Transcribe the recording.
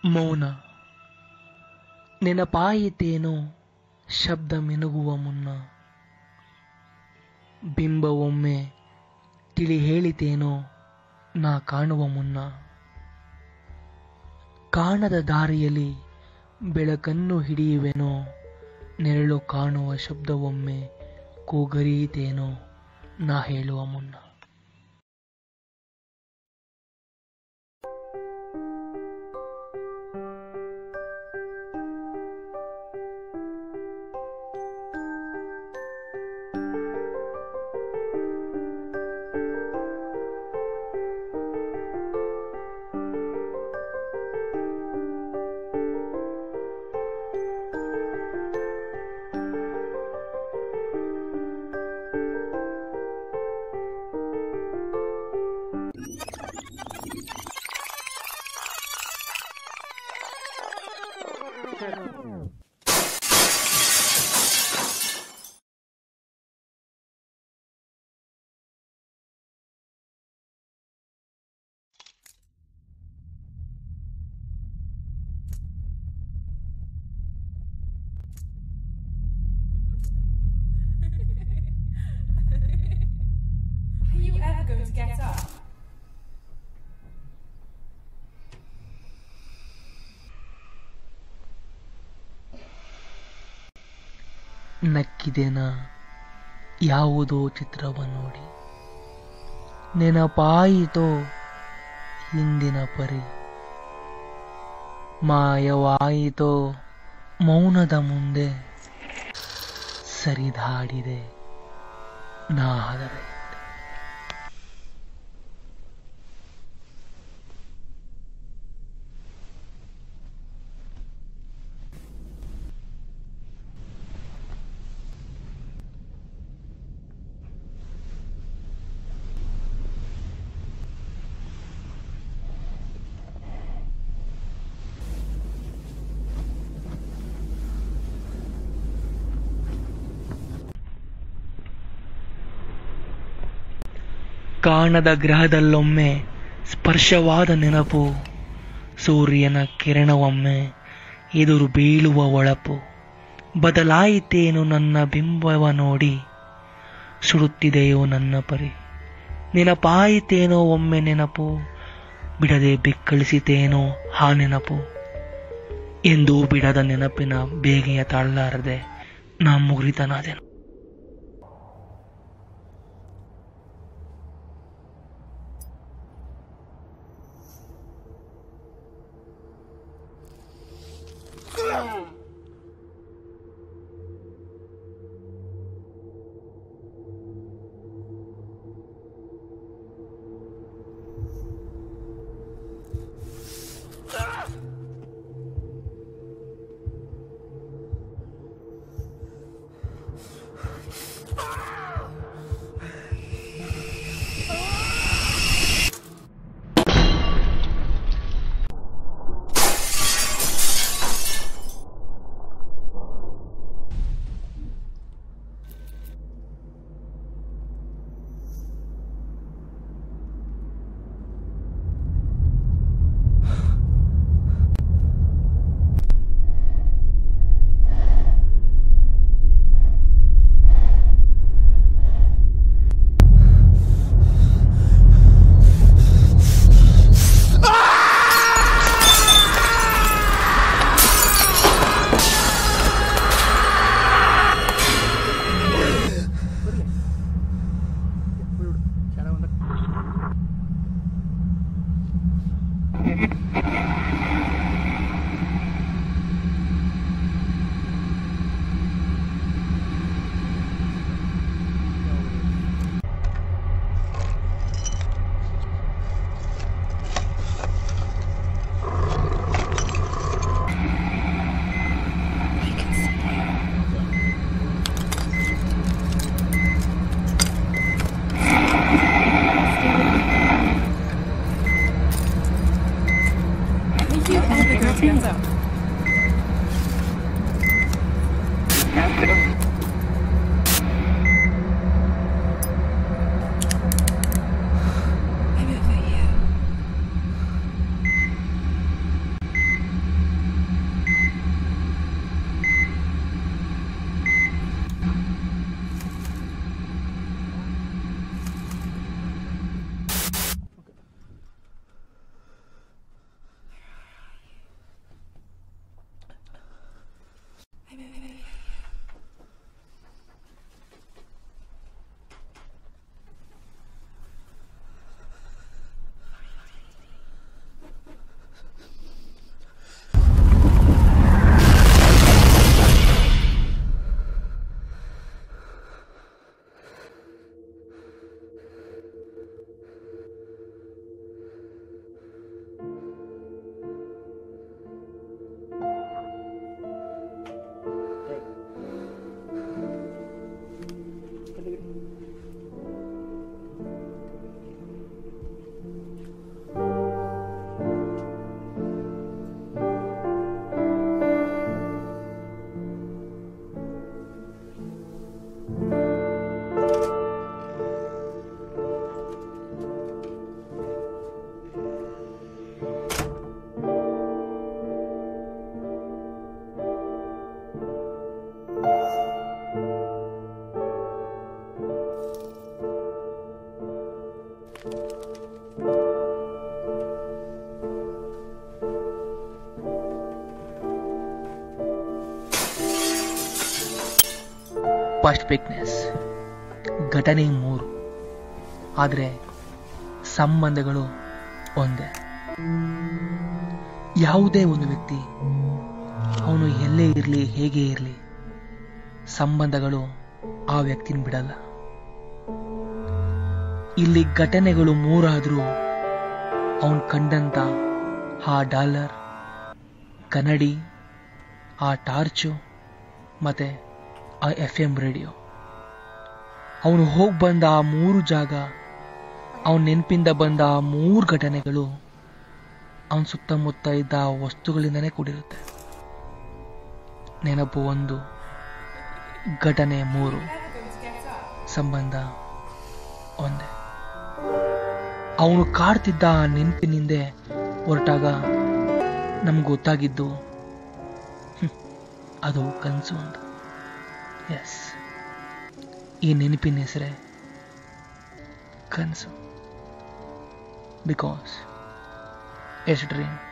ಮೌನ ನೆನಪಾಯಿತೇನೋ ಶಬ್ದ ಮಿನುಗುವ ಮುನ್ನ ಬಿಂಬ ಒಮ್ಮೆ ತಿಳಿ ಹೇಳಿತೇನೋ ನಾ ಕಾಣುವ ಮುನ್ನ ಕಾಣದ ದಾರಿಯಲ್ಲಿ ಬೆಳಕನ್ನು ಹಿಡಿಯುವೆನೋ ನೆರಳು ಕಾಣುವ ಶಬ್ದವೊಮ್ಮೆ ಕೂಗರೀತೇನೋ ನಾ ಹೇಳುವ ಮುನ್ನ Are you ever going to get up? ನಕ್ಕಿದೆನ ಯಾವುದೋ ಚಿತ್ರವ ನೋಡಿ ನೆನಪಾಯಿತೋ ಹಿಂದಿನ ಪರಿ ಮಾಯವಾಯಿತೋ ಮೌನದ ಮುಂದೆ ಸರಿದಾಡಿದೆ ನಾದರೆ ಕಾಣದ ಗ್ರಹದಲ್ಲೊಮ್ಮೆ ಸ್ಪರ್ಶವಾದ ನೆನಪು ಸೂರ್ಯನ ಕಿರಣವೊಮ್ಮೆ ಎದುರು ಬೀಳುವ ಒಳಪು ಬದಲಾಯಿತೇನು ನನ್ನ ಬಿಂಬವ ನೋಡಿ ಸುಡುತ್ತಿದೆಯೋ ನನ್ನ ಪರಿ ನೆನಪಾಯಿತೇನೋ ಒಮ್ಮೆ ನೆನಪು ಬಿಡದೆ ಬಿಕ್ಕಳಿಸಿತೇನೋ ಆ ನೆನಪು ಎಂದೂ ಬಿಡದ ನೆನಪಿನ ಬೇಗೆಯ ತಾಳಲಾರದೆ ನಾ ಮುರಿತನಾದೆನು Are you ever going to get up? I'm over you. First ಪಿಕ್ನೆಸ್ ಘಟನೆ ಮೂರು ಆದರೆ ಸಂಬಂಧಗಳು ಒಂದೇ ಯಾವುದೇ ಒಂದು ವ್ಯಕ್ತಿ ಅವನು ಎಲ್ಲೇ ಇರಲಿ ಹೇಗೆ ಇರಲಿ ಸಂಬಂಧಗಳು ಆ ವ್ಯಕ್ತಿನ ಬಿಡಲ್ಲ ಇಲ್ಲಿ ಘಟನೆಗಳು ಮೂರಾದರೂ ಅವನು ಕಂಡಂತ ಆ ಡಾಲರ್ ಕನ್ನಡಿ ಆ ಟಾರ್ಚು ಮತ್ತೆ ಆ ಎಫ್ ಎಂ ರೇಡಿಯೋ ಅವನು ಹೋಗಿ ಬಂದ ಆ ಮೂರು ಜಾಗ ಅವನ ನೆನಪಿಂದ ಬಂದ ಆ ಮೂರು ಘಟನೆಗಳು ಅವನ ಸುತ್ತಮುತ್ತ ಇದ್ದ ಆ ವಸ್ತುಗಳಿಂದನೇ ಕೂಡಿರುತ್ತೆ ನೆನಪು ಒಂದು ಘಟನೆ ಮೂರು Ever going to get up? ಸಂಬಂಧ ಒಂದೇ ಅವನು ಕಾಡ್ತಿದ್ದ ಆ ನೆನಪಿನಿಂದೆ ಹೊರಟಾಗ ನಮ್ಗೆ ಗೊತ್ತಾಗಿದ್ದು ಹ್ಮ್, ಅದು ಕನಸು ಅಂತ ಎಸ್ ಈ ನೆನಪಿನ ಹೆಸರೇ ಕನಸು ಬಿಕಾಸ್ ಎಸ್ ಡ್ರೀಮ್